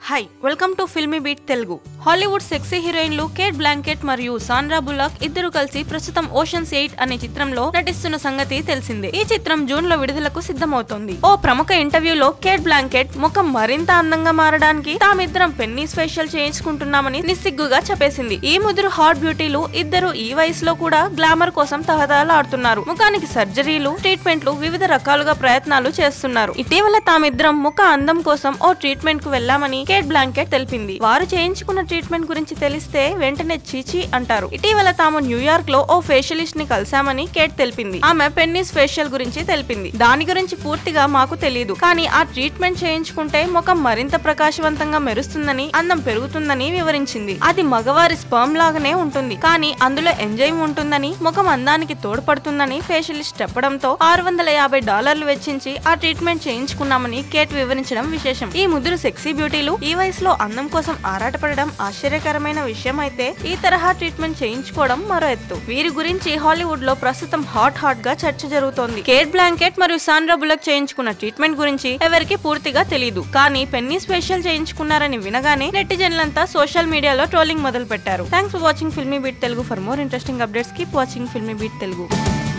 hi welcome to Filmibeat Telugu Hollywood sexy హీరోయిన్లు Kate Blanchett మరియు Sandra Bullock ఇద్దరు కలిసి ప్రస్తుతం ఓషన్స్ ఎయిట్ అనే చిత్రంలో నటిస్తున్న సంగతి తెలిసిందే ఈ చిత్రం జూన్ లో విడుదలకు సిద్ధమవుతోంది ఓ ప్రముఖ ఇంటర్వ్యూలో కేట్ బ్లాంకెట్ ముఖం మరింత అందంగా మారడానికి తామిద్దరం పెన్నీస్ ఫేషియల్ చేయించుకుంటున్నామని నిస్సిగ్గుగా చెప్పేసింది ఈ ముగ్గురు హాట్ బ్యూటీలు ఇద్దరు ఈ వయసులో కూడా గ్లామర్ కోసం తహతహలాడుతున్నారు ముఖానికి సర్జరీలు ట్రీట్మెంట్లు వివిధ రకాలుగా ప్రయత్నాలు చేస్తున్నారు ఇటీవల తామిద్దరం ముఖ అందం కోసం ఓ ట్రీట్మెంట్ కు వెళ్లామని కేట్ బ్లాంకెట్ తెలిపింది వారు చేయించుకున్న ట్రీట్మెంట్ గురించి తెలిస్తే వెంటనే చీచి అంటారు ఇటీవల తాము న్యూయార్క్ లో ఓ ఫేషియలిస్ట్ ని కలిశామని కేట్ తెలిపింది ఆమె పెన్నీస్ ఫేషియల్ గురించి తెలిపింది దాని గురించి పూర్తిగా మాకు తెలియదు కానీ ఆ ట్రీట్మెంట్ చేయించుకుంటే ముఖం మరింత ప్రకాశవంతంగా మెరుస్తుందని అందం పెరుగుతుందని వివరించింది అది మగవారి స్పర్మ్ లాగానే ఉంటుంది కానీ అందులో ఎంజైమ్ ఉంటుందని ముఖం అందానికి తోడ్పడుతుందని ఫేషియలిస్ట్ చెప్పడంతో ఆరు వందల యాభై డాలర్లు వెచ్చించి ఆ ట్రీట్మెంట్ చేయించుకున్నామని కేట్ వివరించడం విశేషం ఈ ముగ్గురు సెక్సీ బ్యూటీలు ఈ వయసులో అందం కోసం ఆరాటపడడం ఆశ్చర్యకరమైన విషయం అయితే ఈ తరహా ట్రీట్మెంట్ చేయించుకోవడం మరో ఎత్తు వీరి గురించి హాలీవుడ్ లో ప్రస్తుతం హాట్ హాట్ గా చర్చ జరుగుతోంది కేట్ బ్లాంకెట్ మరియు సాండ్రా బులక్ చేయించుకున్న ట్రీట్మెంట్ గురించి ఎవరికి పూర్తిగా తెలియదు కానీ పెన్నీ స్పెషల్ చేయించుకున్నారని వినగానే నెటిజన్లంతా సోషల్ మీడియాలో ట్రోలింగ్ మొదలు పెట్టారు thanks for watching Filmibeat Telugu for more interesting updates keep watching Filmibeat Telugu